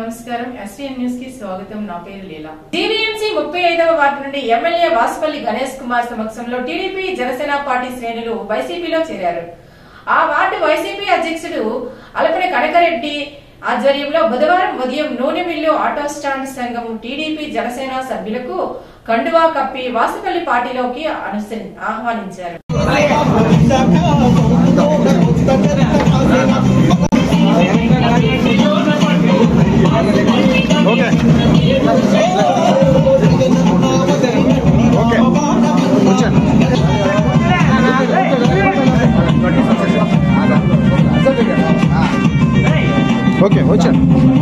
నమస్కారం SVN news కి స్వాగతం నా పేరు లీలా జీవీఎంసీ ముప్పై ఐదవ వార్డు నుండి ఎమ్మెల్యే వాసుపల్లి గణేష్ కుమార్ సమక్షంలో టీడీపీ జనసేన పార్టీ శ్రేణులు వైసీపీలో చేరారు ఆ వార్డు వైసీపీ అధ్యక్షుడు అలపని కనకరెడ్డి ఆధ్వర్యంలో బుధవారం ఉదయం నూనె మిల్లు ఆటో స్టాండ్ సంఘం టీడీపీ జనసేన సభ్యులకు కండువా కప్పి వాసుపల్లి పార్టీలోకి అనుసరి ఆహ్వానించారు ఓకే ఓకే కూర్చోండి ఓకే వచ్చాను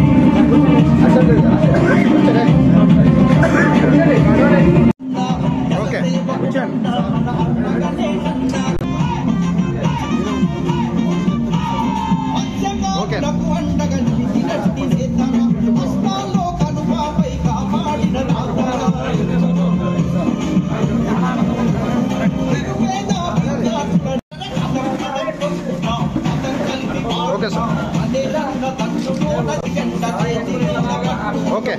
ఓకే కూర్చోండి okay okay sir okay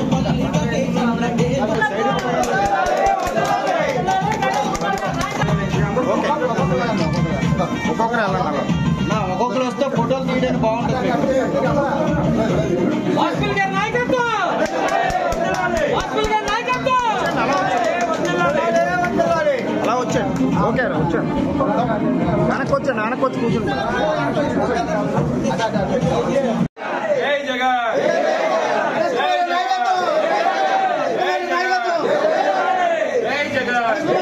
okay ఒక్కొక్కరు వెళ్ళండి అలా ఒక్కొక్కరు వస్తే ఫోటోలు తీయడానికి బాగుంటుంది హాస్పిటల్ గారి నాయకత్వం హాస్పిటల్ గారి నాయకత్వం అలా వచ్చాను ఓకే రా వచ్చాను వెనక్కి వచ్చాను వెనక్కి వచ్చి కూర్చుంటా జై జగన్ జై జగన్ జై జగన్